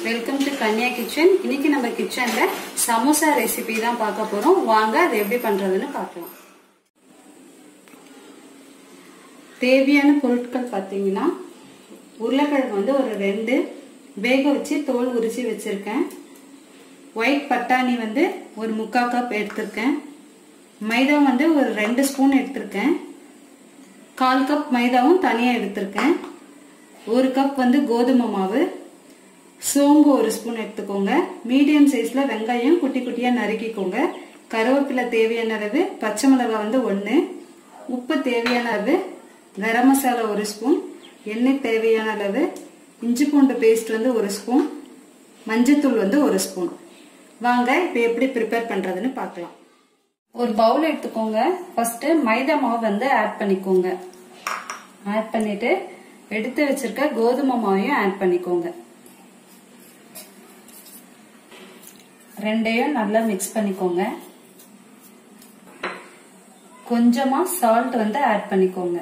welcome to Kanya kitchen இன்னைக்கு நம்ம கிச்சன்ல சமோசா ரெசிபி தான் பார்க்க போறோம் வாங்க அது எப்படி பண்றதுன்னு பார்க்கலாம் தேவையான பொருட்கள் பார்த்தீங்கன்னா உருளைக்கிழங்கு வந்து ஒரு ரெண்டு வேக வச்சு தோல் உரிச்சு வச்சிருக்கேன் ஒயிட் பட்டாணி வந்து ஒரு முக்கால் கப் எடுத்திருக்கேன் மைதா வந்து ஒரு ரெண்டு ஸ்பூன் எடுத்திருக்கேன் கால் கப் மைதாவும் தனியாக எடுத்திருக்கேன் ஒரு கப் வந்து கோதுமை மாவு சோம்பு ஒரு ஸ்பூன் எடுத்துக்கோங்க மீடியம் சைஸில் வெங்காயம் குட்டி குட்டியாக நறுக்கிக்கோங்க கருவேப்பிலை தேவையான அளவு பச்சை மிளகாய் வந்து ஒன்று உப்பு தேவையான அளவு கரம் மசாலா ஒரு ஸ்பூன் எண்ணெய் தேவையான அளவு இஞ்சி பூண்டு பேஸ்ட் வந்து ஒரு ஸ்பூன் மஞ்சத்தூள் வந்து ஒரு ஸ்பூன் வாங்க இப்போ எப்படி ப்ரிப்பேர் பண்ணுறதுன்னு பார்க்கலாம் ஒரு பவுல் எடுத்துக்கோங்க ஃபர்ஸ்ட் மைதா மாவு வந்து ஆட் பண்ணிக்கோங்க ஆட் பண்ணிட்டு எடுத்து வச்சிருக்க கோதுமை மாவையும் ஆட் பண்ணிக்கோங்க ரெண்டையும் நல்லா மிக்ஸ் பண்ணிக்கோங்க கொஞ்சமா சால்ட் வந்து ஆட் பண்ணிக்கோங்க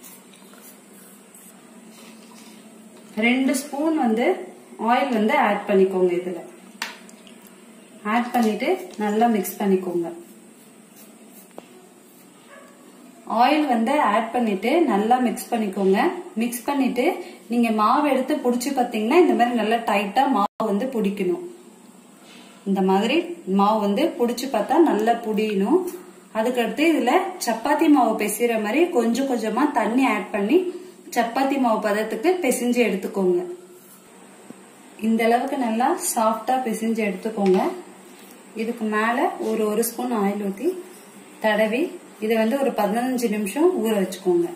ரெண்டு ஸ்பூன் வந்து ஆயில் வந்து ஆட் பண்ணிக்கோங்க இதுல ஆட் பண்ணிட்டு நல்லா மிக்ஸ் பண்ணிக்கோங்க ஆயில் வந்து ஆட் பண்ணிட்டு நல்லா மிக்ஸ் பண்ணிக்கோங்க மிக்ஸ் பண்ணிட்டு நீங்க மாவு எடுத்து புடிச்சு பாத்தீங்கன்னா இந்த மாதிரி நல்லா டைட்டா மாவு வந்து பிடிக்கணும் இந்த மாதிரி மாவு வந்து புடிச்சு பார்த்தா நல்லா புடியணும் அதுக்கடுத்து இதுல சப்பாத்தி மாவு பெசிற மாதிரி கொஞ்சம் கொஞ்சமா தண்ணி ஆட் பண்ணி சப்பாத்தி மாவு பதத்துக்கு பிசைஞ்சு எடுத்துக்கோங்க இந்த அளவுக்கு நல்லா சாஃப்டா பிசைஞ்சு எடுத்துக்கோங்க இதுக்கு மேல ஒரு ஒரு ஸ்பூன் ஆயில் ஊத்தி தடவி இதை வந்து ஒரு பதினஞ்சு நிமிஷம் ஊற வச்சுக்கோங்க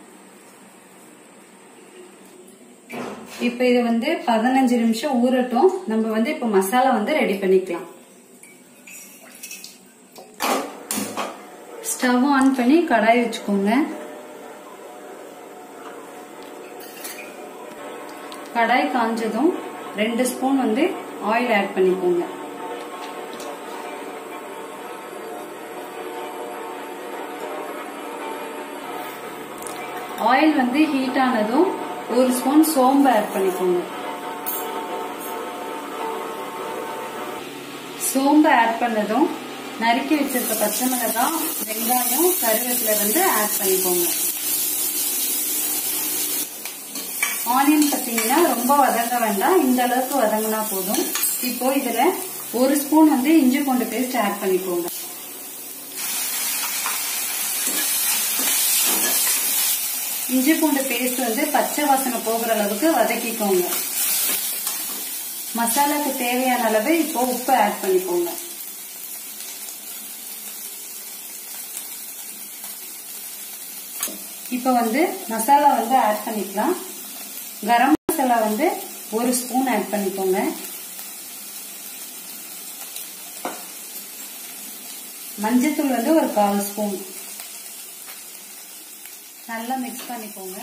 இப்ப இது வந்து பதினஞ்சு நிமிஷம் ஊறட்டும் நம்ம வந்து இப்ப மசாலா வந்து ரெடி பண்ணிக்கலாம் ஸ்டவ் ஆன் பண்ணி கடாய் வச்சுக்கோங்க கடாய் காஞ்சதும் ரெண்டு ஸ்பூன் வந்து ஆயில் ஆட் பண்ணிக்கோங்க ஆயில் வந்து ஹீட் ஆனதும் ஒரு ஸ்பூன் சோம்பு ஆட் பண்ணிக்கோங்க சோம்பு ஆட் பண்ணதும் நறுக்கி வச்சிருக்க பச்சை மிளகாய் வெங்காயம் கருவேப்பிலை வந்து ஆட் பண்ணிக்கோங்க ஆனியன் பார்த்தீங்கன்னா ரொம்ப வதங்க வேண்டாம் இந்த அளவுக்கு வதங்கினா போதும் இப்போ இதுல ஒரு ஸ்பூன் வந்து இஞ்சி பூண்டு பேஸ்ட் ஆட் பண்ணிக்கோங்க இஞ்சி பூண்டு பேஸ்ட் வந்து பச்சை வாசனை போகிற அளவுக்கு வதக்கிக்கோங்க மசாலாக்கு தேவையான அளவு இப்போ உப்பு ஆட் பண்ணிக்கோங்க இப்போ வந்து மசாலா வந்து ஆட் பண்ணிக்கலாம் கரம் மசாலா வந்து ஒரு ஸ்பூன் ஆட் பண்ணிக்கோங்க மஞ்சத்தூள் வந்து ஒரு கால் ஸ்பூன் நல்லா மிக்ஸ் பண்ணிக்கோங்க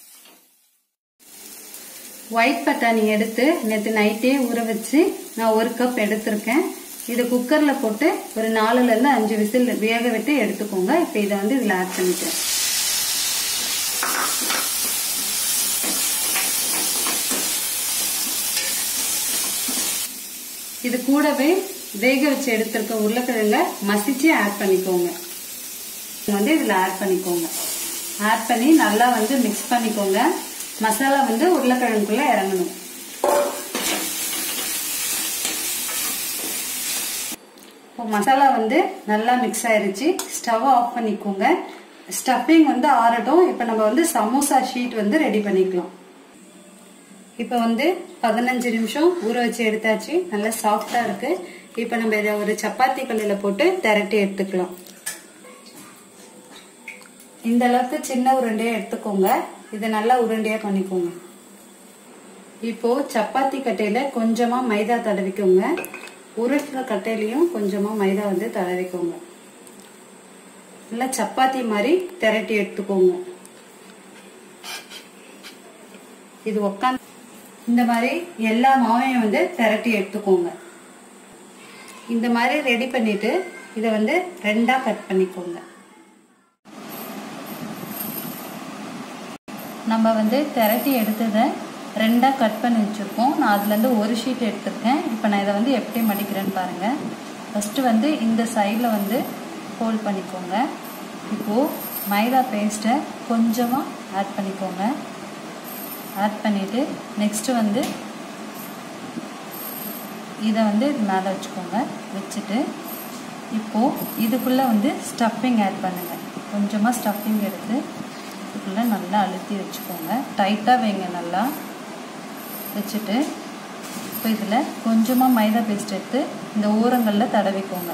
ஒயிட் பட்டாணி எடுத்து நேற்று நைட்டே ஊற வச்சு நான் ஒரு கப் எடுத்திருக்கேன் இது குக்கரில் போட்டு ஒரு நாலுலேருந்து அஞ்சு விசில் வேக விட்டு எடுத்துக்கோங்க இப்போ இதை வந்து இதில் ஆட் பண்ணிக்கிறேன் இது கூடவே வேக வச்சு எடுத்திருக்க உருளைக்கிழங்க மசிச்சு ஆட் பண்ணிக்கோங்க வந்து இதில் ஆட் பண்ணிக்கோங்க ஆட் பண்ணி நல்லா வந்து மிக்ஸ் பண்ணிக்கோங்க மசாலா வந்து உருளைக்கிழங்குக்குள்ள இறங்கணும் இப்போ மசாலா வந்து நல்லா மிக்ஸ் ஆயிருச்சு ஸ்டவ் ஆஃப் பண்ணிக்கோங்க ஸ்டஃபிங் வந்து ஆறட்டும் இப்போ நம்ம வந்து சமோசா ஷீட் வந்து ரெடி பண்ணிக்கலாம் இப்போ வந்து பதினஞ்சு நிமிஷம் ஊற வச்சு எடுத்தாச்சு நல்லா சாஃப்டா இருக்கு இப்போ நம்ம இதை ஒரு சப்பாத்தி கல்லில் போட்டு திரட்டி எடுத்துக்கலாம் இந்த அளவுக்கு சின்ன உருண்டையா எடுத்துக்கோங்க இதை நல்லா உருண்டையா பண்ணிக்கோங்க இப்போ சப்பாத்தி கட்டையில கொஞ்சமா மைதா தடவிக்கோங்க உருட்டுற கட்டையிலையும் கொஞ்சமா மைதா வந்து தடவிக்கோங்க நல்லா சப்பாத்தி மாதிரி திரட்டி எடுத்துக்கோங்க இது உக்காந்து இந்த மாதிரி எல்லா மாவையும் வந்து திரட்டி எடுத்துக்கோங்க இந்த மாதிரி ரெடி பண்ணிட்டு இதை வந்து ரெண்டா கட் பண்ணிக்கோங்க நம்ம வந்து திரட்டி எடுத்ததை ரெண்டாக கட் பண்ணி வச்சுருக்கோம் நான் அதுலேருந்து ஒரு ஷீட் எடுத்திருக்கேன் இப்போ நான் இதை வந்து எப்படி மடிக்கிறேன்னு பாருங்கள் ஃபஸ்ட்டு வந்து இந்த சைடில் வந்து ஹோல்ட் பண்ணிக்கோங்க இப்போது மைதா பேஸ்ட்டை கொஞ்சமாக ஆட் பண்ணிக்கோங்க ஆட் பண்ணிவிட்டு நெக்ஸ்ட்டு வந்து இதை வந்து இது மேலே வச்சுக்கோங்க வச்சுட்டு இப்போது இதுக்குள்ளே வந்து ஸ்டஃபிங் ஆட் பண்ணுங்கள் கொஞ்சமாக ஸ்டஃபிங் எடுத்து இதுக்குள்ளே நல்லா அழுத்தி வச்சுக்கோங்க டைட்டாக வைங்க நல்லா வச்சுட்டு இப்போ இதில் கொஞ்சமாக மைதா பேஸ்ட் எடுத்து இந்த ஓரங்களில் தடவிக்கோங்க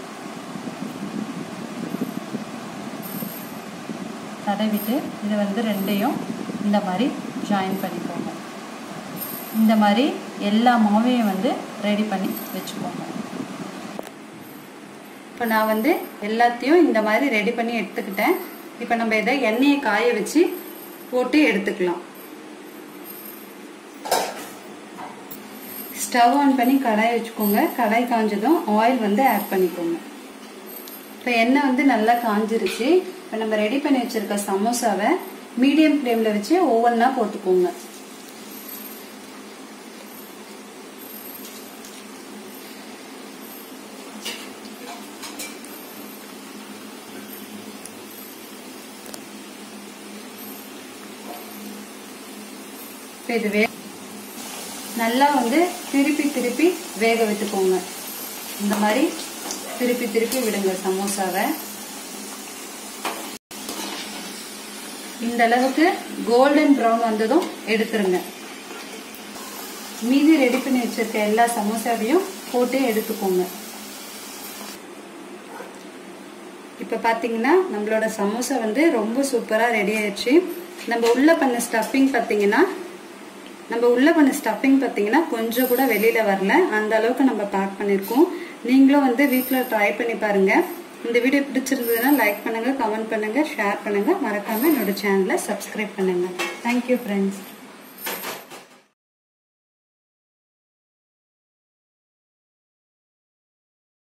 தடவிட்டு இதை வந்து ரெண்டையும் இந்த மாதிரி ஜாயின் பண்ணிக்கோங்க இந்த மாதிரி எல்லா மாவையும் வந்து ரெடி பண்ணி வச்சுக்கோங்க இப்போ நான் வந்து எல்லாத்தையும் இந்த மாதிரி ரெடி பண்ணி எடுத்துக்கிட்டேன் இப்போ நம்ம இதை எண்ணெயை காய வச்சு போட்டு எடுத்துக்கலாம் ஸ்டவ் ஆன் பண்ணி கடாய் வச்சுக்கோங்க கடாய் காஞ்சதும் ஆயில் வந்து ஆட் பண்ணிக்கோங்க இப்போ எண்ணெய் வந்து நல்லா காஞ்சிருச்சு இப்போ நம்ம ரெடி பண்ணி வச்சிருக்க சமோசாவை மீடியம் ஃப்ளேமில் வச்சு ஒவ்வொன்றா போட்டுக்கோங்க இப்போ இது வே நல்லா வந்து திருப்பி திருப்பி வேக விட்டுக்கோங்க இந்த மாதிரி திருப்பி திருப்பி விடுங்க சமோசாவை இந்த அளவுக்கு கோல்டன் ப்ரௌன் வந்ததும் எடுத்துருங்க மீதி ரெடி பண்ணி வச்சிருக்க எல்லா சமோசாவையும் போட்டு எடுத்துக்கோங்க இப்போ பார்த்தீங்கன்னா நம்மளோட சமோசா வந்து ரொம்ப சூப்பராக ரெடி ஆயிடுச்சு நம்ம உள்ள பண்ண ஸ்டஃபிங் பார்த்தீங்கன்னா நம்ம உள்ள பண்ண ஸ்டஃபிங் பார்த்தீங்கன்னா கொஞ்சம் கூட வெளியில வரல அந்த அளவுக்கு நம்ம பேக் பண்ணியிருக்கோம் நீங்களும் வந்து வீட்டில் ட்ரை பண்ணி பாருங்க இந்த வீடியோ பிடிச்சிருந்ததுன்னா லைக் பண்ணுங்க கமெண்ட் பண்ணுங்க ஷேர் பண்ணுங்க மறக்காம என்னோட சேனலை சப்ஸ்கிரைப் பண்ணுங்க தேங்க்யூ ஃப்ரெண்ட்ஸ்